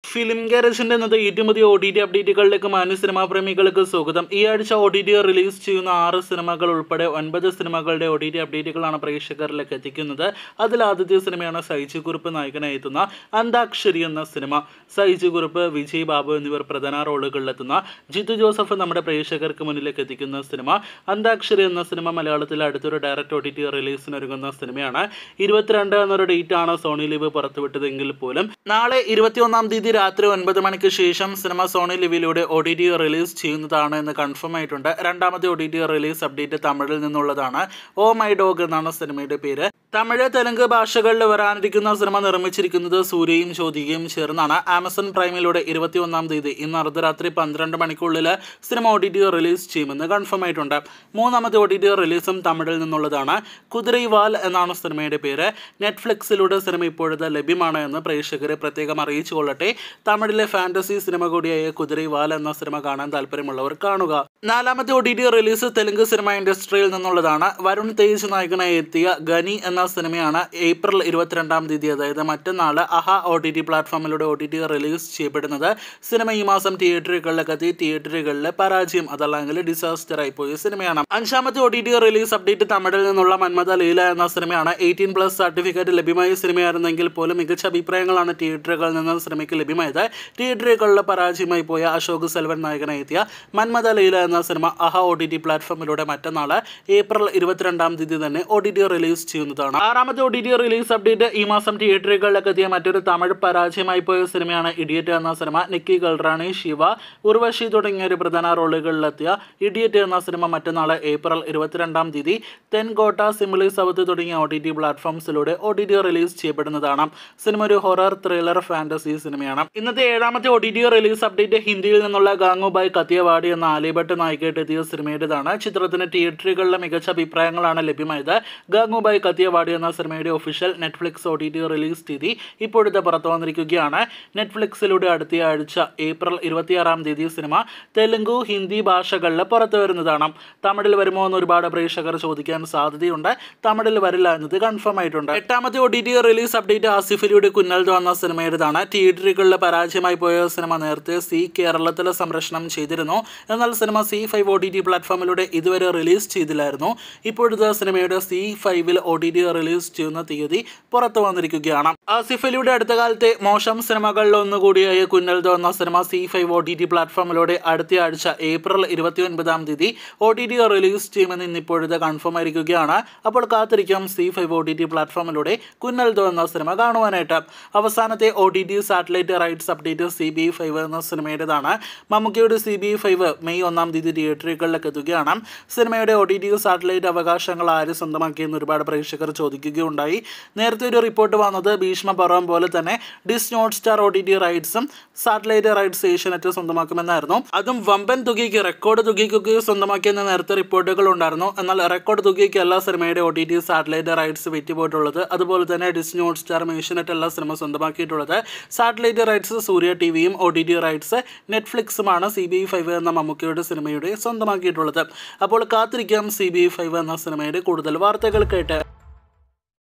film ഗാരേജിന്റെ ഇന്നത്തെ ഏറ്റവും പുതിയ ഒ ടി ടി അപ്ഡേറ്റുകളിലേക്ക് മാന്യ സിനിമാ പ്രേമികൾക്ക് സ്വാഗതം ഈ ആഴ്ച ഒ ടി ടി റിലീസ് ചെയ്യുന്ന ആറ് സിനിമകൾ ഉൾപ്പെടെ ഒൻപത് സിനിമകളുടെ ഒ ടി ടി അപ്ഡേറ്റുകളാണ് പ്രേക്ഷകരിലേക്ക് എത്തിക്കുന്നത് അതിൽ ആദ്യത്തെ സിനിമയാണ് സൈജു കുറുപ്പ് നായകനായി എത്തുന്ന അന്താക്ഷരി എന്ന സിനിമ സൈജു കുറുപ്പ് വിജയ് ബാബു എന്നിവർ പ്രധാന റോളുകളിലെത്തുന്ന ജിത്തു ജോസഫ് നമ്മുടെ പ്രേക്ഷകർക്ക് മുന്നിലേക്ക് എത്തിക്കുന്ന സിനിമ അന്താക്ഷരി എന്ന സിനിമ മലയാളത്തിൽ അടുത്തൊരു ഡയറക്റ്റ് ഒ ടി ടി റിലീസിന് ഒരുങ്ങുന്ന സിനിമയാണ് ഇരുപത്തിരണ്ട് എന്നൊരു ഡേറ്റ് ആണ് സോണി ലിവ് പുറത്തുവിട്ടതെങ്കിൽ പോലും നാളെ ഇരുപത്തിയൊന്നാം തീയതി രാത്രി ഒൻപത് മണിക്ക് ശേഷം സിനിമ സോണി ലിവിലൂടെ ഒ ടി ടി റിലീസ് ചെയ്യുന്നതാണ് എന്ന് കൺഫേം ആയിട്ടുണ്ട് രണ്ടാമത്തെ O T T release update തമിഴിൽ നിന്നുള്ളതാണ് ഓ മൈ ഡോഗ് എന്നാണ് സിനിമയുടെ പേര് തമിഴ് തെലുങ്ക് ഭാഷകളിൽ വരാനിരിക്കുന്ന സിനിമ നിർമ്മിച്ചിരിക്കുന്നത് സൂര്യയും ജ്യോതികയും ചേർന്നാണ് ആമസോൺ പ്രൈമിലൂടെ ഇരുപത്തിയൊന്നാം തീയതി ഇന്ന് അർദ്ധരാത്രി പന്ത്രണ്ട് മണിക്കുള്ളിൽ സിനിമ ഒ ടി ടി റിലീസ് ചെയ്യുമെന്ന് കൺഫേം ആയിട്ടുണ്ട് മൂന്നാമത്തെ ഒ ടി ടി റിലീസും തമിഴിൽ നിന്നുള്ളതാണ് കുതിരൈവാൽ എന്നാണ് സിനിമയുടെ പേര് നെറ്റ്ഫ്ലിക്സിലൂടെ സിനിമ ഇപ്പോഴത്തെ ലഭ്യമാണ് എന്ന് പ്രേക്ഷകരെ പ്രത്യേകം അറിയിച്ചു കൊള്ളട്ടെ തമിഴിലെ ഫാന്റസി സിനിമ കൂടിയായ കുതിരൈവാൽ എന്ന സിനിമ കാണാൻ താല്പര്യമുള്ളവർ കാണുക നാലാമത്തെ O T T release Telugu സിനിമ ഇൻഡസ്ട്രിയിൽ നിന്നുള്ളതാണ് വരുൺ തേജ് നായകനായി എത്തിയ ഗനി എന്ന സിനിമയാണ് ഏപ്രിൽ ഇരുപത്തിരണ്ടാം തീയതി അതായത് മറ്റന്നാൾ അഹ ഒ ടി ടി പ്ലാറ്റ്ഫോമിലൂടെ ഒ ടി ടി റിലീസ് ചെയ്യപ്പെടുന്നത് സിനിമ ഈ മാസം തിയേറ്ററുകളിലൊക്കെ എത്തി തിയേറ്ററുകളിലെ പരാജയം അതല്ലെങ്കിൽ ഡിസാസ്റ്റർ ആയി പോയ സിനിമയാണ് അഞ്ചാമത്തെ O T T release update തമിഴിൽ നിന്നുള്ള മന്മത ലീല എന്ന സിനിമയാണ് എയ്റ്റീൻ പ്ലസ് സർട്ടിഫിക്കറ്റ് ലഭ്യമായ സിനിമയായിരുന്നെങ്കിൽ പോലും മികച്ച അഭിപ്രായങ്ങളാണ് തിയേറ്ററുകളിൽ നിന്ന് സിനിമയ്ക്ക് ലഭ്യമായത് തിയേറ്ററുകളിലെ പരാജയമായി പോയ അശോക് സെൽവൻ നായകനായി എത്തിയ മന്മത ലീല എന്ന cinema Aha O T T പ്ലാറ്റ്ഫോമിലൂടെ മറ്റന്നാൾ ഏപ്രിൽ ഇരുപത്തിരണ്ടാം തീയതി തന്നെ ഒ ടി ടി റിലീസ് ചെയ്യുന്നതാണ് ആറാമത്തെ O T T release update ഈ മാസം തിയേറ്ററുകളിലൊക്കെ എത്തിയ മറ്റൊരു തമിഴ് പരാജയമായി പോയ സിനിമയാണ് ഇഡിയറ്റ് എന്ന സിനിമ നിക്കി ഗൾറാണി ശിവ ഉർവശി തുടങ്ങിയ ഒരു പ്രധാന റോളുകളിലെത്തിയ ഇഡിയറ്റ് എന്ന സിനിമ മറ്റന്നാൾ ഏപ്രിൽ ഇരുപത്തിരണ്ടാം തീയതി തെൻകോട്ട സിമിലി സൗത്ത് തുടങ്ങിയ ഒ ടി ടി പ്ലാറ്റ്ഫോംസിലൂടെ ഒ ടി ടി റിലീസ് ചെയ്യപ്പെടുന്നതാണ് സിനിമ ഒരു ഹൊറർ ത്രില്ലർ ഫാന്റസി സിനിമയാണ് ഇന്നത്തെ ഏഴാമത്തെ O T T release update ഹിന്ദിയിൽ നിന്നുള്ള ഗാംഗുബായ് കത്തിയവാടി എന്ന ആലിഭട്ട് നായികയായിട്ട് എത്തിയ സിനിമയുടേതാണ് ചിത്രത്തിന് തിയേറ്ററുകളിലെ മികച്ച അഭിപ്രായങ്ങളാണ് ലഭ്യമായത് ഗാംഗുബായ് കത്തിയവാടി എന്ന സിനിമയുടെ official Netflix O T T release തീയതി ഇപ്പോഴത്തെ പുറത്തു വന്നിരിക്കുകയാണ് നെറ്റ്ഫ്ലിക്സിലൂടെ അടുത്ത ആഴ്ച ഏപ്രിൽ ഇരുപത്തിയാറാം തീയതി സിനിമ തെലുങ്കു ഹിന്ദി ഭാഷകളിൽ പുറത്തു വരുന്നതാണ് തമിഴിൽ വരുമോ എന്ന് ഒരുപാട് പ്രേക്ഷകർ ചോദിക്കാൻ സാധ്യതയുണ്ട് തമിഴിൽ വരില്ല എന്നത് കൺഫേം ആയിട്ടുണ്ട് എട്ടാമത്തെ O T T release update ആസിഫലിയുടെ കുന്നൽദോ എന്ന സിനിമയുടേതാണ് തിയേറ്ററുകളിൽ പരാജയമായി പോയ സിനിമ നേരത്തെ സി കേരളത്തിൽ സംരക്ഷണം ചെയ്തിരുന്നു എന്നാൽ cinema C five O T T പ്ലാറ്റ്ഫോമിലൂടെ ഇതുവരെ റിലീസ് ചെയ്തില്ലായിരുന്നു ഇപ്പോഴത്തെ സിനിമയുടെ സി ഫൈവിൽ ഒ ടി ടി റിലീസ് ചെയ്യുന്ന തീയതി പുറത്തു വന്നിരിക്കുകയാണ് ആസിഫ് അലിയുടെ അടുത്ത കാലത്തെ മോശം സിനിമകളിൽ ഒന്നുകൂടിയായ കുന്നൽദോ എന്ന cinema C five O T T പ്ലാറ്റ്ഫോമിലൂടെ അടുത്ത ആഴ്ച ഏപ്രിൽ ഇരുപത്തി ഒൻപതാം തീയതി ഒ ടി ടി റിലീസ് ചെയ്യുമെന്ന് ഇന്നിപ്പോഴത്തെ കൺഫേം ആയിരിക്കുകയാണ് അപ്പോൾ കാത്തിരിക്കാം C five O T T പ്ലാറ്റ്ഫോമിലൂടെ കുന്നൽദോ എന്ന സിനിമ കാണുവാനായിട്ട് അവസാനത്തെ O T T satellite rights update C B five എന്ന സിനിമയുടേതാണ് മമ്മൂക്കയുടെ സി ബി ഫൈവ് മെയ് ഒന്നാം തീയതി തിയേറ്ററുകളിലേക്ക് എത്തുകയാണ് സിനിമയുടെ ഒ ടി ടി സാറ്റലൈറ്റ് അവകാശങ്ങൾ ആര് സ്വന്തമാക്കിയെന്ന് ഒരുപാട് പ്രേക്ഷകർ ചോദിക്കുകയുണ്ടായി നേരത്തെ ഒരു റിപ്പോർട്ട് വന്നത് ഭീഷ്മ പർവം പോലെ തന്നെ Disney Hotstar O T T റൈറ്റ്സും സാറ്റലൈറ്റ് റൈറ്റ്സ് ഏഷ്യനെറ്റ് സ്വന്തമാക്കുമെന്നായിരുന്നു അതും വമ്പൻ തുകയ്ക്ക് റെക്കോർഡ് തുകയ്ക്കൊക്കെ സ്വന്തമാക്കിയെന്ന് നേരത്തെ റിപ്പോർട്ടുകൾ ഉണ്ടായിരുന്നു എന്നാൽ റെക്കോർഡ് തുകയ്ക്ക് എല്ലാ സിനിമയുടെ O T T satellite rights വിറ്റുപോയിട്ടുള്ളത് അതുപോലെ തന്നെ ഡിസ് നോട്ട് സ്റ്റാർ ഏഷ്യനെറ്റ് എല്ലാ സിനിമ സ്വന്തമാക്കിയിട്ടുള്ളത് സാറ്റലൈറ്റ് റൈറ്റ്സ് സൂര്യ ടി വിയും ഒ ടി ടി റൈറ്റ്സ് നെറ്റ്ഫ്ലിക്സുമാണ് സി ബി ഫൈവ് എന്ന മമ്മൂക്കയുടെ സിനിമയുടെ സ്വന്തമാക്കിയിട്ടുള്ളത് അപ്പോൾ കാത്തിരിക്കാം സി ബി ഫൈവ് എന്ന സിനിമയുടെ കൂടുതൽ വാർത്തകൾ കേട്ട്